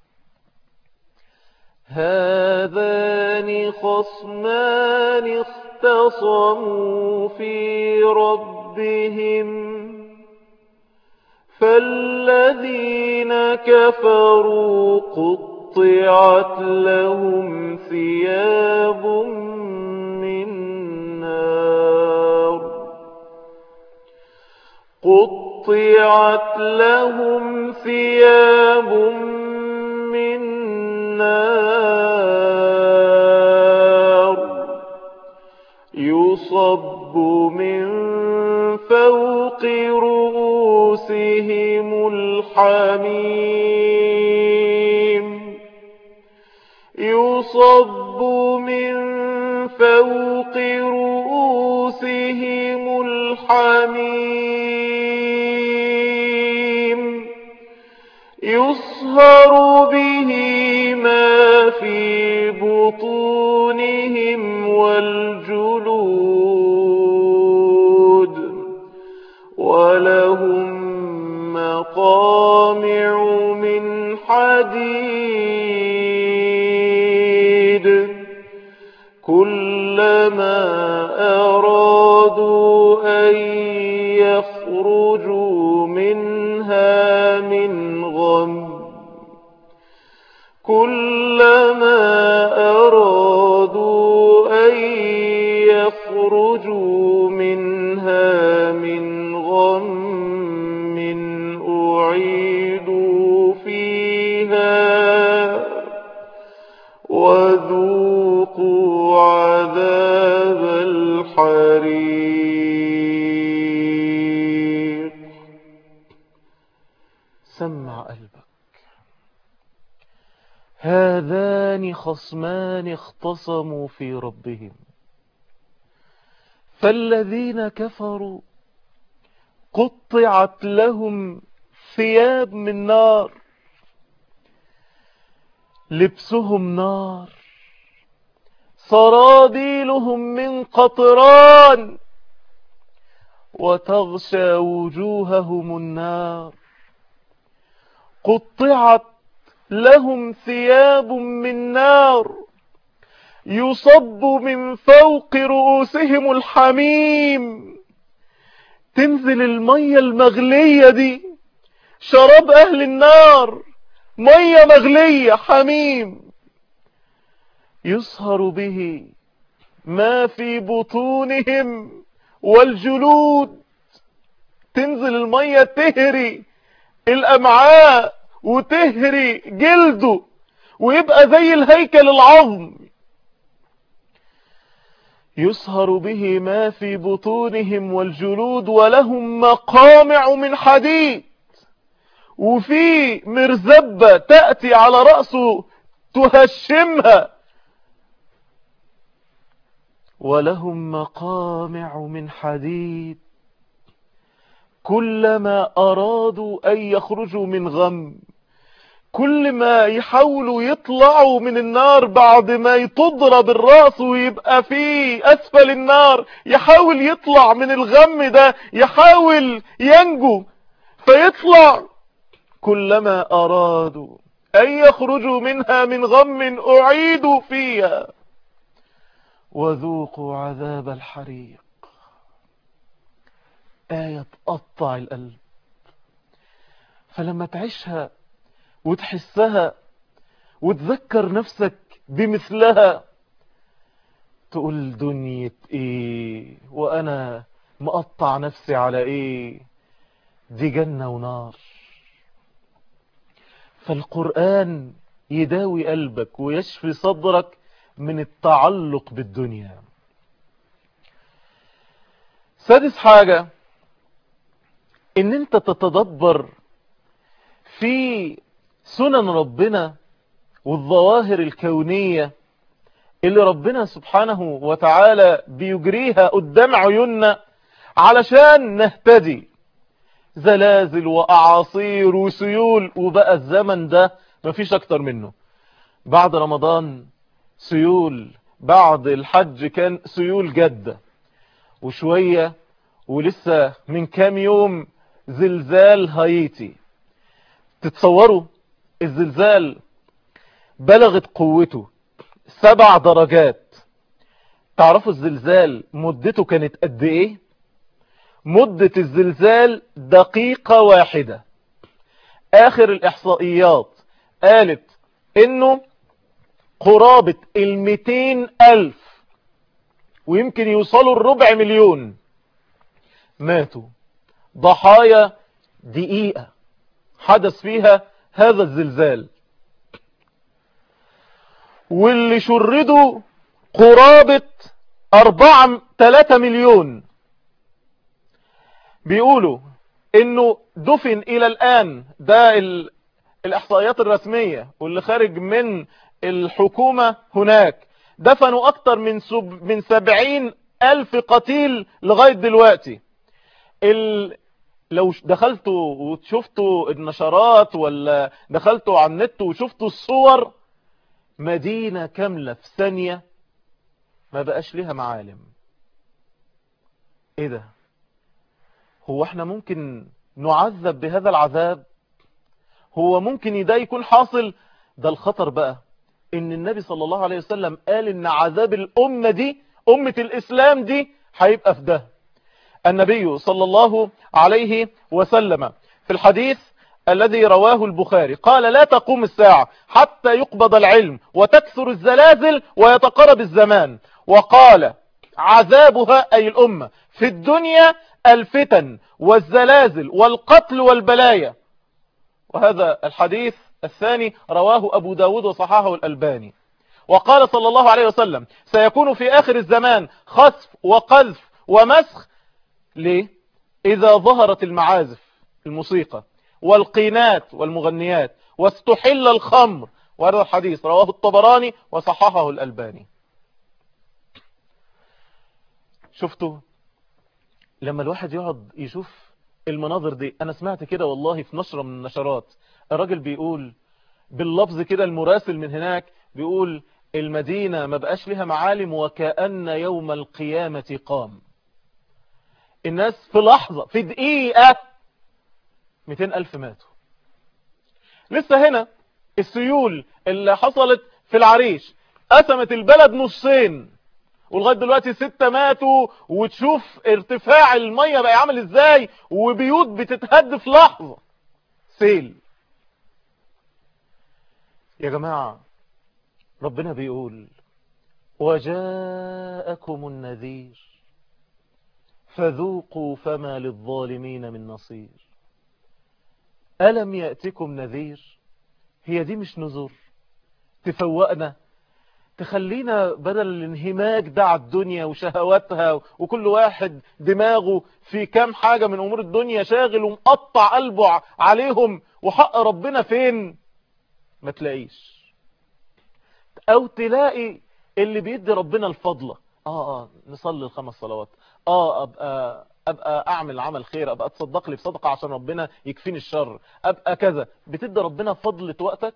هذان خصمان اختصموا في ربهم فالذين كفروا قط قطعت لهم ثياب من نار قطعت لهم ثياب من نار يصب من فوق رؤوسهم الحميم يصب من فوق رؤوسهم الحميم يصهر به ما في بطونهم والجلود ولهم مقامع من حديد كلما أرادوا أن يخرجوا منها من غم كلما أرادوا أن يخرجوا منها من غم أعيدوا فيها وذوقوا عذاب الحريق سمع قلبك هذان خصمان اختصموا في ربهم فالذين كفروا قطعت لهم ثياب من نار لبسهم نار صراديلهم من قطران وتغشى وجوههم النار قطعت لهم ثياب من نار يصب من فوق رؤوسهم الحميم تنزل المية المغلية دي شراب أهل النار مية مغلية حميم يصهر به ما في بطونهم والجلود تنزل المية تهري الأمعاء وتهري جلده ويبقى زي الهيكل العظم يصهر به ما في بطونهم والجلود ولهم مقامع من حديد وفي مرزبة تأتي على رأسه تهشمها ولهم مقامع من حديد كلما أرادوا أن يخرجوا من غم كل ما يحاولوا يطلعوا من النار بعد ما تضرب الراس ويبقى في أسفل النار يحاول يطلع من الغم ده يحاول ينجو فيطلع كلما أرادوا أن يخرجوا منها من غم أعيدوا فيها وذوقوا عذاب الحريق آية تقطع القلب فلما تعيشها وتحسها وتذكر نفسك بمثلها تقول دنيا ايه وانا مقطع نفسي على ايه دي جنة ونار فالقرآن يداوي قلبك ويشفي صدرك من التعلق بالدنيا سادس حاجة ان انت تتدبر في سنن ربنا والظواهر الكونية اللي ربنا سبحانه وتعالى بيجريها قدام عيوننا علشان نهتدي زلازل وأعاصير وسيول وبقى الزمن ده مفيش أكتر منه بعد رمضان سيول بعد الحج كان سيول جدة وشوية ولسه من كام يوم زلزال هايتي تتصوروا الزلزال بلغت قوته سبع درجات تعرفوا الزلزال مدته كانت قد ايه مدة الزلزال دقيقة واحدة اخر الاحصائيات قالت انه قرابة المتين الف ويمكن يوصلوا الربع مليون ماتوا ضحايا دقيقة حدث فيها هذا الزلزال واللي شردوا قرابة أربعة تلاتة مليون بيقولوا انه دفن الى الان ده ال... الاحصائيات الرسمية واللي خارج من الحكومة هناك دفنوا اكتر من سب... من سبعين الف قتيل لغاية دلوقتي ال... لو دخلتوا وشفتوا النشرات ولا دخلتوا على النت وشفتوا الصور مدينة كاملة في ثانية ما بقاش ليها معالم ايه ده هو احنا ممكن نعذب بهذا العذاب هو ممكن ده يكون حاصل ده الخطر بقى ان النبي صلى الله عليه وسلم قال ان عذاب الامة دي امة الاسلام دي هيبقى في ده النبي صلى الله عليه وسلم في الحديث الذي رواه البخاري قال لا تقوم الساعة حتى يقبض العلم وتكثر الزلازل ويتقرب الزمان وقال عذابها أي الأمة في الدنيا الفتن والزلازل والقتل والبلايا وهذا الحديث الثاني رواه أبو داود وصححه الألباني وقال صلى الله عليه وسلم سيكون في آخر الزمان خسف وقذف ومسخ ليه؟ إذا ظهرت المعازف الموسيقى والقينات والمغنيات واستحل الخمر وهذا الحديث رواه الطبراني وصححه الألباني شفتوا لما الواحد يقعد يشوف المناظر دي انا سمعت كده والله في نشرة من النشرات الراجل بيقول باللفظ كده المراسل من هناك بيقول المدينة ما بقاش لها معالم وكأن يوم القيامة قام الناس في لحظة في دقيقة 200 ألف ماتوا لسه هنا السيول اللي حصلت في العريش قسمت البلد نصين ولغاية دلوقتي ستة ماتوا وتشوف ارتفاع المية بقى عامل ازاي وبيوت بتتهد في لحظة سيل يا جماعة ربنا بيقول وجاءكم النذير فذوقوا فما للظالمين من نصير ألم يأتكم نذير هي دي مش نذور تفوقنا تخلينا بدل الانهماك ده على الدنيا وشهواتها وكل واحد دماغه في كام حاجة من أمور الدنيا شاغل ومقطع قلبه عليهم وحق ربنا فين ما تلاقيش أو تلاقي اللي بيدي ربنا الفضلة آه آه نصلي الخمس صلوات آه أبقى أبقى أعمل عمل خير أبقى تصدق لي بصدقة عشان ربنا يكفيني الشر أبقى كذا بتدي ربنا فضلة وقتك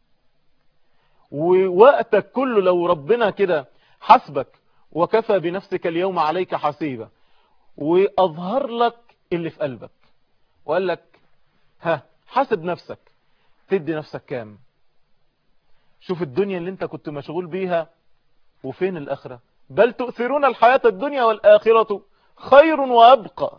ووقتك كله لو ربنا كده حسبك وكفى بنفسك اليوم عليك حسيبة وأظهر لك اللي في قلبك وقال لك ها حاسب نفسك تدي نفسك كام شوف الدنيا اللي انت كنت مشغول بيها وفين الآخرة بل تؤثرون الحياة الدنيا والآخرة خير وأبقى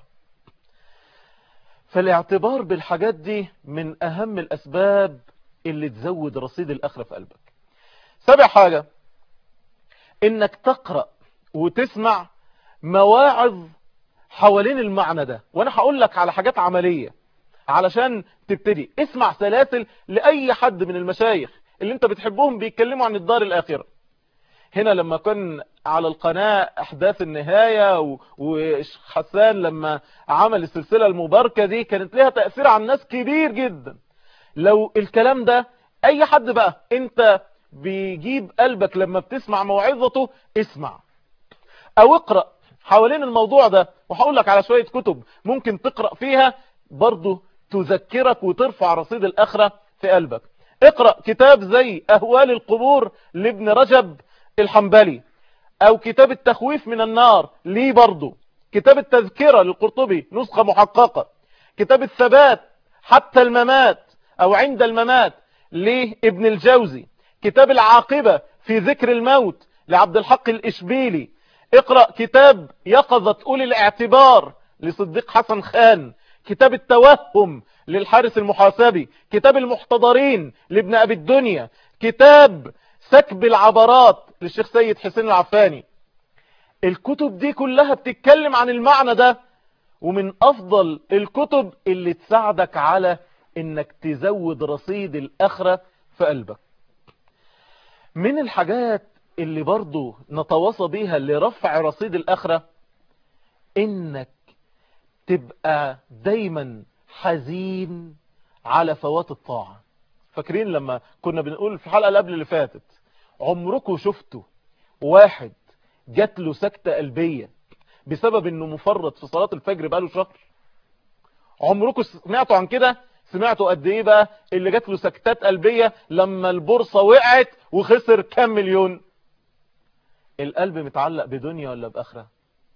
فالاعتبار بالحاجات دي من أهم الأسباب اللي تزود رصيد الآخرة في قلبك سابع حاجة انك تقرأ وتسمع مواعظ حوالين المعنى ده وانا هقول لك على حاجات عملية علشان تبتدي اسمع سلاسل لأي حد من المشايخ اللي انت بتحبهم بيتكلموا عن الدار الآخرة هنا لما كان على القناة احداث النهاية وحسان لما عمل السلسلة المباركة دي كانت لها تأثير على الناس كبير جدا لو الكلام ده اي حد بقى انت بيجيب قلبك لما بتسمع موعظته اسمع او اقرأ حوالين الموضوع ده وهقول لك على شوية كتب ممكن تقرأ فيها برضه تذكرك وترفع رصيد الآخرة في قلبك اقرأ كتاب زي أهوال القبور لابن رجب الحنبلي او كتاب التخويف من النار ليه برضه كتاب التذكرة للقرطبي نسخة محققة كتاب الثبات حتى الممات او عند الممات لابن الجوزي كتاب العاقبة في ذكر الموت لعبد الحق الإشبيلي اقرأ كتاب يقظة أولي الاعتبار لصديق حسن خان كتاب التوهم للحارس المحاسبي كتاب المحتضرين لابن أبي الدنيا كتاب سكب العبرات للشيخ سيد حسين العفاني الكتب دي كلها بتتكلم عن المعنى ده ومن افضل الكتب اللي تساعدك على انك تزود رصيد الاخرة في قلبك من الحاجات اللي برضو نتواصى بيها لرفع رصيد الاخرة انك تبقى دايما حزين على فوات الطاعة فاكرين لما كنا بنقول في الحلقة اللي قبل اللي فاتت عمركم شفتوا واحد جات له سكتة قلبية بسبب انه مفرط في صلاة الفجر بقاله شهر عمركم سمعتوا عن كده سمعتوا قد ايه بقى اللي جات له سكتات قلبية لما البورصة وقعت وخسر كام مليون القلب متعلق بدنيا ولا باخره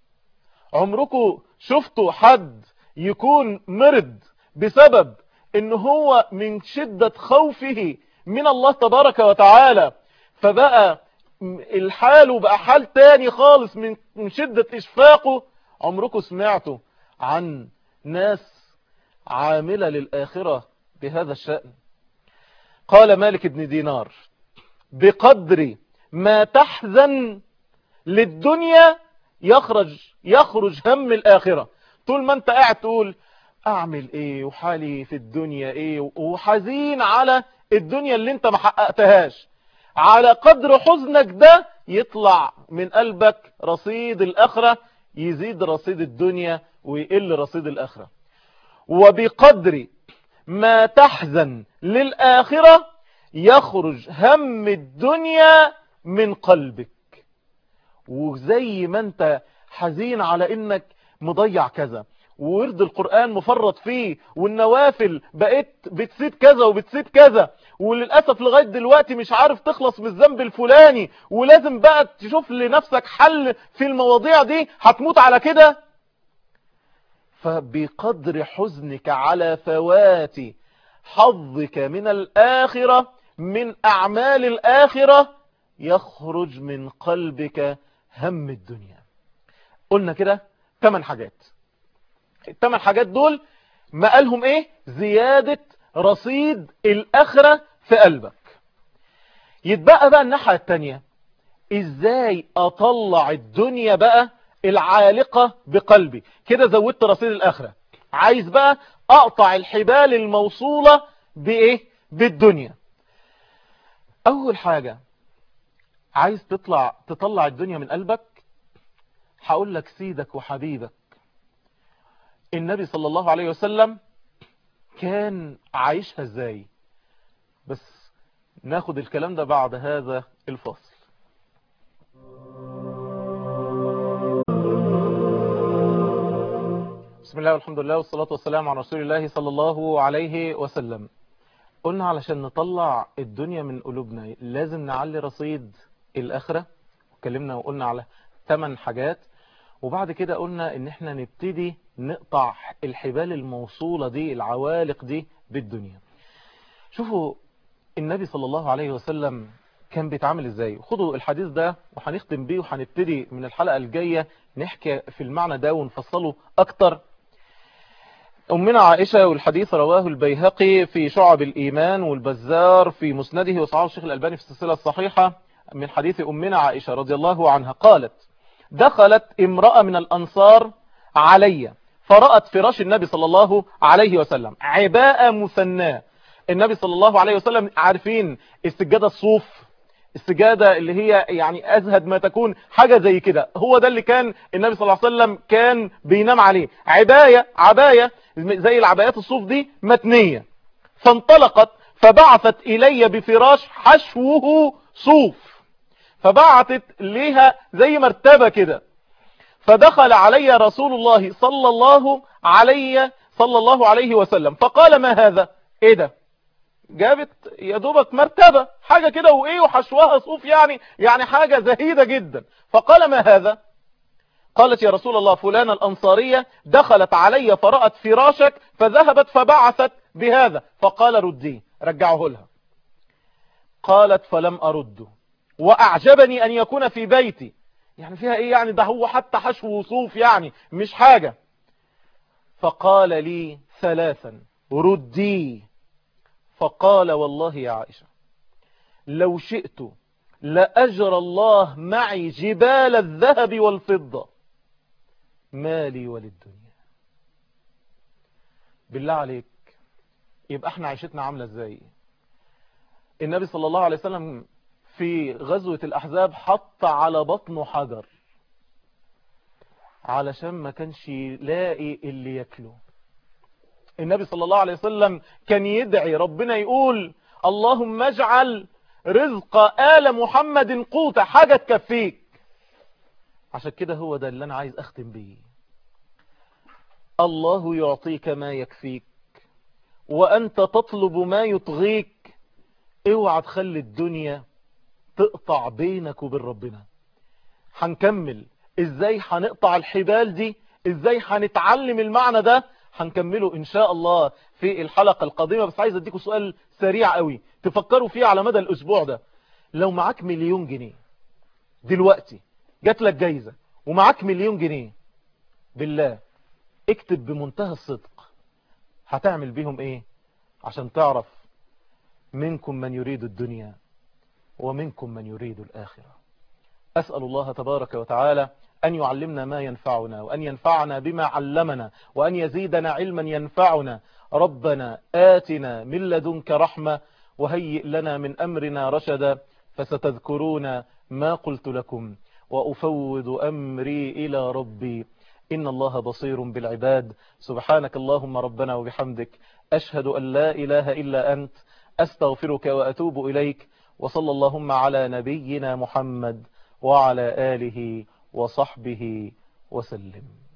عمركم شفتوا حد يكون مرض بسبب ان هو من شدة خوفه من الله تبارك وتعالى فبقى الحال بقى حال تاني خالص من من شدة اشفاقه عمركم سمعتوا عن ناس عاملة للآخرة بهذا الشأن قال مالك بن دينار بقدر ما تحزن للدنيا يخرج يخرج هم الآخرة طول ما انت قاعد تقول اعمل ايه وحالي في الدنيا ايه وحزين على الدنيا اللي انت ما حققتهاش على قدر حزنك ده يطلع من قلبك رصيد الآخرة يزيد رصيد الدنيا ويقل رصيد الآخرة وبقدر ما تحزن للآخرة يخرج هم الدنيا من قلبك وزي ما انت حزين على انك مضيع كذا وورد القرآن مفرط فيه والنوافل بقيت بتسيب كذا وبتسيب كذا وللأسف لغاية دلوقتي مش عارف تخلص من الذنب الفلاني ولازم بقى تشوف لنفسك حل في المواضيع دي هتموت على كده فبقدر حزنك على فوات حظك من الآخرة من أعمال الآخرة يخرج من قلبك هم الدنيا قلنا كده ثمان حاجات الثمان حاجات دول ما قالهم ايه زيادة رصيد الآخرة في قلبك يتبقى بقى الناحية التانية ازاي اطلع الدنيا بقى العالقة بقلبي كده زودت رصيد الآخرة عايز بقى اقطع الحبال الموصولة بايه بالدنيا اول حاجة عايز تطلع تطلع الدنيا من قلبك هقول لك سيدك وحبيبك النبي صلى الله عليه وسلم كان عايشها ازاي بس ناخد الكلام ده بعد هذا الفصل بسم الله والحمد لله والصلاة والسلام على رسول الله صلى الله عليه وسلم قلنا علشان نطلع الدنيا من قلوبنا لازم نعلي رصيد الآخرة اتكلمنا وقلنا على ثمان حاجات وبعد كده قلنا ان احنا نبتدي نقطع الحبال الموصولة دي العوالق دي بالدنيا شوفوا النبي صلى الله عليه وسلم كان بيتعامل ازاي خدوا الحديث ده وهنختم بيه وهنبتدي من الحلقة الجاية نحكي في المعنى ده ونفصله اكتر أمنا عائشة والحديث رواه البيهقي في شعب الإيمان والبزار في مسنده وصعاب الشيخ الألباني في السلسلة الصحيحة من حديث أمنا عائشة رضي الله عنها قالت دخلت امرأة من الأنصار علي فرأت فراش النبي صلى الله عليه وسلم عباءة مثناة النبي صلى الله عليه وسلم عارفين السجادة الصوف السجادة اللي هي يعني أزهد ما تكون حاجة زي كده هو ده اللي كان النبي صلى الله عليه وسلم كان بينام عليه عباية عباية زي العبايات الصوف دي متنية فانطلقت فبعثت إلي بفراش حشوه صوف فبعثت ليها زي مرتبة كده فدخل علي رسول الله صلى الله عليه صلى الله عليه وسلم فقال ما هذا ايه ده جابت يا دوبك مرتبة حاجة كده وايه وحشوها صوف يعني يعني حاجة زهيدة جدا فقال ما هذا قالت يا رسول الله فلانة الأنصارية دخلت علي فرأت فراشك فذهبت فبعثت بهذا فقال رديه رجعه لها قالت فلم أرده وأعجبني أن يكون في بيتي يعني فيها إيه يعني ده هو حتى حشو وصوف يعني مش حاجة فقال لي ثلاثا ردي فقال والله يا عائشة لو شئت لأجر الله معي جبال الذهب والفضة مالي وللدنيا بالله عليك يبقى احنا عيشتنا عاملة ازاي النبي صلى الله عليه وسلم في غزوة الأحزاب حط على بطنه حجر علشان ما كانش يلاقي اللي ياكله النبي صلى الله عليه وسلم كان يدعي ربنا يقول اللهم اجعل رزق آل محمد قوت حاجة تكفيك عشان كده هو ده اللي أنا عايز أختم بيه الله يعطيك ما يكفيك وأنت تطلب ما يطغيك اوعى تخلي الدنيا تقطع بينك وبين ربنا هنكمل ازاي هنقطع الحبال دي ازاي هنتعلم المعنى ده هنكمله ان شاء الله في الحلقة القادمة بس عايز اديكم سؤال سريع قوي تفكروا فيه على مدى الاسبوع ده لو معاك مليون جنيه دلوقتي جات لك جايزة ومعاك مليون جنيه بالله اكتب بمنتهى الصدق هتعمل بيهم ايه عشان تعرف منكم من يريد الدنيا ومنكم من يريد الآخرة أسأل الله تبارك وتعالى أن يعلمنا ما ينفعنا وأن ينفعنا بما علمنا وأن يزيدنا علما ينفعنا ربنا آتنا من لدنك رحمة وهيئ لنا من أمرنا رشدا فستذكرون ما قلت لكم وأفوض أمري إلى ربي إن الله بصير بالعباد سبحانك اللهم ربنا وبحمدك أشهد أن لا إله إلا أنت أستغفرك وأتوب إليك وصلى اللهم على نبينا محمد وعلى آله وصحبه وسلم